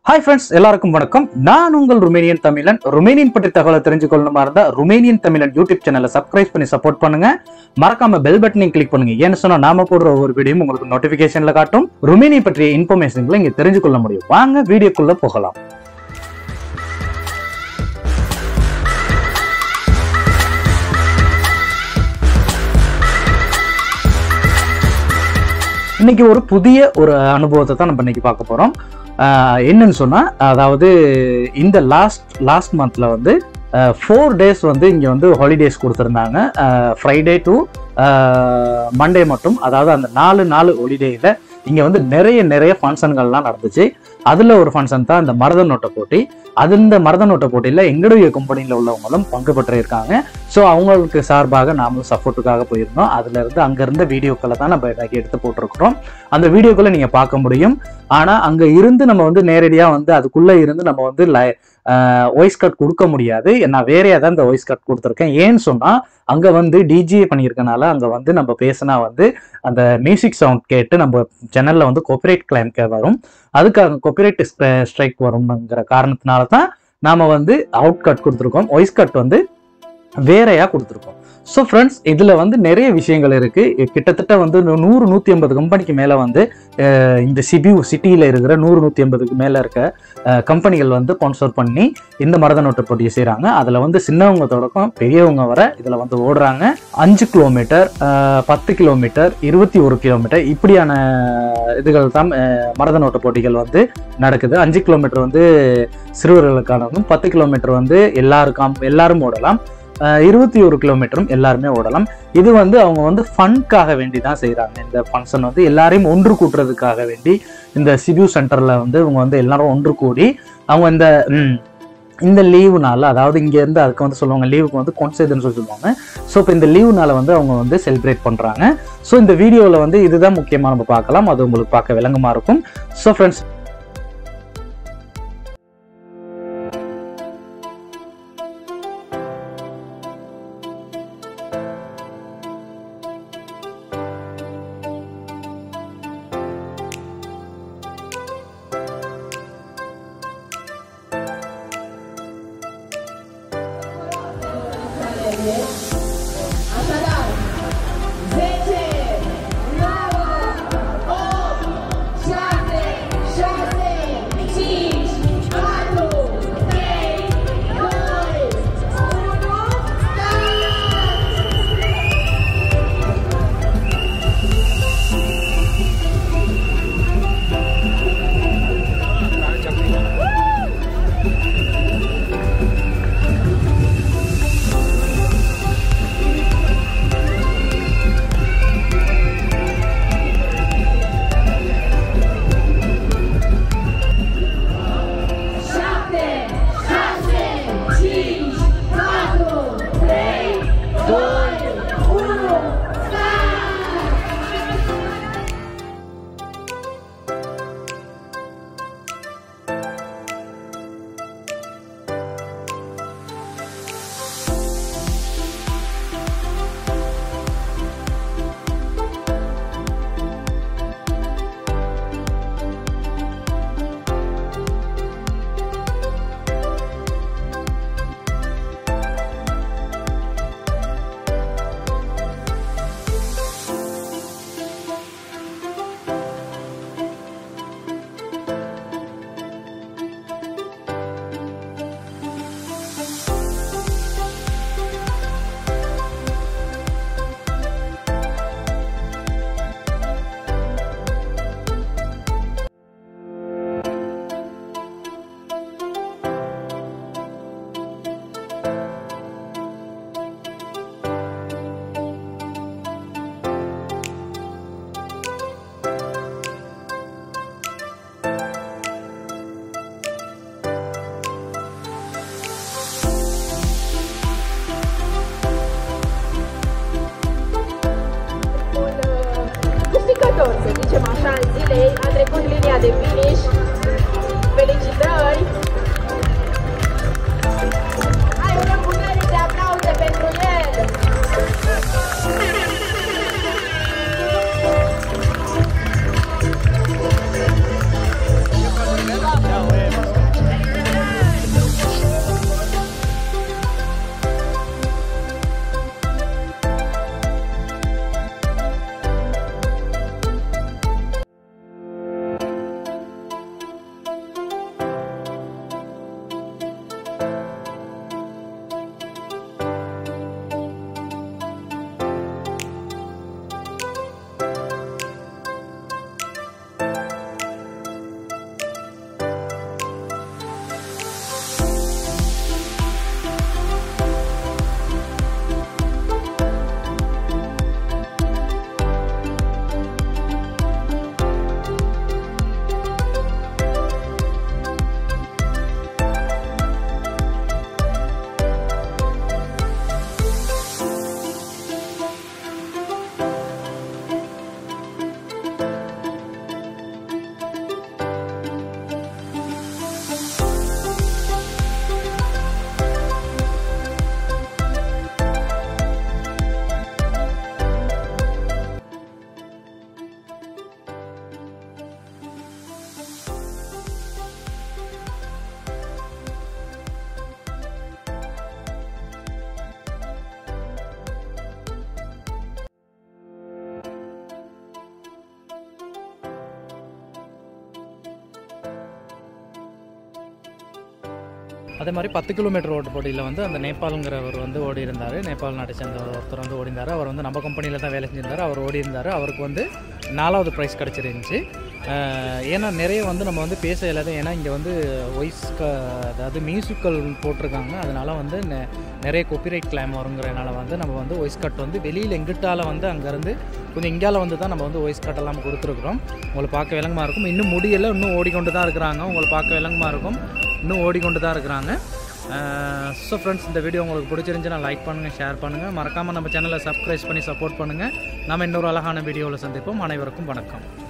hi friends எல்லாருக்கும் வணக்கம் நான் உங்கள் ருமேனியன் தமிழன் ருமேனியன் பற்றி தகவலை தெரிஞ்சுக்கொள்ளணுமா இருந்தா ருமேனியன் தமிழன் யூடியூப் சேனலை சப்ஸ்கிரைப் பண்ணி சப்போர்ட் பண்ணுங்க மறக்காம பெல் பட்டனையும் கிளிக் பண்ணுங்க ஏன்னு சொன்னா நாம போடுற ஒவ்வொரு வீடியோவும் உங்களுக்கு நோட்டிபிகேஷன்ல காட்டும் ருமேனியை பற்றிய இன்ஃபர்மேஷன்களை இங்க தெரிஞ்சுக்கொள்ள முடியும் வாங்க வீடியோக்குள்ள போகலாம் இன்னைக்கு ஒரு புதிய ஒரு அனுபவத்தை தான் நம்ம இன்னைக்கு பார்க்க போறோம் ஆஹ் என்னன்னு சொன்னா அதாவது இந்த லாஸ்ட் லாஸ்ட் மந்த்ல வந்து ஃபோர் டேஸ் வந்து இங்க வந்து ஹாலிடேஸ் கொடுத்துருந்தாங்க ஃப்ரைடே டு மண்டே மட்டும் அதாவது அந்த நாலு நாலு ஹாலிடேல இங்க வந்து நிறைய நிறைய ஃபங்க்ஷன்கள்லாம் நடந்துச்சு அதுல ஒரு ஃபங்க்ஷன் தான் இந்த மரத நோட்டை போட்டி அது இந்த மரத நோட்டை போட்டியில எங்களுடைய கம்பெனியில் உள்ளவங்களும் பங்கு பெற்றிருக்காங்க ஸோ அவங்களுக்கு சார்பாக நாமளும் சப்போர்ட்டுக்காக போயிருந்தோம் அதுல இருந்து அங்க இருந்த வீடியோக்களை தான் நம்ம இன்னைக்கு எடுத்து போட்டிருக்கிறோம் அந்த வீடியோக்களை நீங்க பார்க்க முடியும் ஆனா அங்க இருந்து நம்ம வந்து நேரடியா வந்து அதுக்குள்ள இருந்து நம்ம வந்து வாய்ஸ் கட் கொடுக்க முடியாது நான் வேறையா தான் இந்த வாய்ஸ் கட் கொடுத்துருக்கேன் ஏன்னு சொன்னா அங்க வந்து டிஜே பண்ணியிருக்கனால அங்க வந்து நம்ம பேசினா வந்து அந்த மியூசிக் சவுண்ட் கேட்டு நம்ம சேனல்ல வந்து கொப்பரேட் கிளைம் வரும் அதுக்காக கொப்பரேட் ஸ்ட்ரைக் வரும்ங்கிற காரணத்தினால தான் நாம வந்து அவுட் கட் கொடுத்துருக்கோம் வாய்ஸ் கட் வந்து வேறையா கொடுத்துருக்கோம் ஸோ ஃப்ரெண்ட்ஸ் இதுல வந்து நிறைய விஷயங்கள் இருக்கு கிட்டத்தட்ட வந்து நூறு நூத்தி ஐம்பது கம்பெனிக்கு மேல வந்து அஹ், இந்த சிபியூ சிட்டியில இருக்கிற நூறு நூத்தி ஐம்பதுக்கு மேல இருக்க அஹ், கம்பெனிகள் வந்து ஸ்பான்சர் பண்ணி இந்த மரத நோட்டு போட்டியை செய்றாங்க அதுல வந்து சின்னவங்க தொடக்கம் பெரியவங்க வர இதுல வந்து ஓடுறாங்க அஞ்சு கிலோமீட்டர் அஹ், பத்து கிலோமீட்டர் இருபத்தி ஒரு கிலோமீட்டர் இப்படியான இதுகள் தான் அஹ், மரத நோட்டு போட்டிகள் வந்து நடக்குது அஞ்சு கிலோமீட்டர் வந்து சிறுவர்களுக்கானதும் பத்து கிலோமீட்டர் வந்து எல்லாருக்கும் எல்லாரும் ஓடலாம் அஹ், இருபத்தி ஒரு கிலோமீட்டரும் எல்லாருமே ஓடலாம் இது வந்து அவங்க வந்து ஃபன்க்காக வேண்டி தான் செய்கிறாங்க இந்த ஃபங்க்ஷன் வந்து எல்லாரையும் ஒன்று கூட்டுறதுக்காக வேண்டி இந்த சிபியூ சென்டரில் வந்து இவங்க வந்து எல்லாரும் ஒன்று கூடி அவங்க இந்த ம், இந்த லீவுனால அதாவது இங்க இருந்து அதுக்கு வந்து சொல்லுவாங்க லீவுக்கு வந்து கொன்சேதுன்னு சொல்லி சொல்லுவாங்க ஸோ இப்போ இந்த லீவுனால வந்து அவங்க வந்து செலிப்ரேட் பண்றாங்க ஸோ இந்த வீடியோவில் வந்து இதுதான் முக்கியமாக நம்ம பார்க்கலாம் அது உங்களுக்கு பார்க்க விளங்கமா இருக்கும் ஸோ ஃப்ரெண்ட்ஸ் Așadar, 10, 9, 8, 7, 6, அதே மாதிரி பத்து கிலோமீட்டர் ஓட்டு போட்டியில் வந்து அந்த நேபாளுங்கிறவர் வந்து ஓடி இருந்தார் நேபாள் நாட்டை சேர்ந்த ஒருத்தர் வந்து ஓடி இருந்தார் அவர் வந்து நம்ம கம்பெனியில் தான் வேலை செஞ்சிருந்தார் அவர் ஓடி இருந்தார் அவருக்கு வந்து நாலாவது ப்ரைஸ் கிடச்சிருந்துச்சு அஹ் ஏன்னா நிறைய வந்து நம்ம வந்து பேச இல்லாத ஏன்னா இங்கே வந்து வாய்ஸ் க அதாவது மியூசிக்கல் போட்டிருக்காங்க அதனால வந்து நெ- நிறைய காப்பிரைட் கிளைம் வருங்கிறனால வந்து நம்ம வந்து வாய்ஸ் கட் வந்து வெளியில் எங்கிட்டால வந்து அங்கேருந்து கொஞ்சம் இங்கால வந்து தான் நம்ம வந்து வாய்ஸ் கட் எல்லாம் கொடுத்துருக்குறோம் உங்களை பார்க்க விலங்குமா இருக்கும் இன்னும் முடியலை இன்னும் ஓடிக்கொண்டு தான் இருக்கிறாங்க உங்களை பார்க்க விலங்குமா இருக்கும் இன்னும் ஓடிக்கொண்டு தான் இருக்கிறாங்க ஸோ ஃப்ரெண்ட்ஸ் இந்த வீடியோ உங்களுக்கு பிடிச்சிருந்துச்சுன்னா லைக் பண்ணுங்கள் ஷேர் பண்ணுங்கள் மறக்காமல் நம்ம சேனலை சப்ஸ்கிரைப் பண்ணி சப்போர்ட் பண்ணுங்கள் நம்ம இன்னொரு அழகான வீடியோவில் சந்திப்போம் அனைவருக்கும் வணக்கம்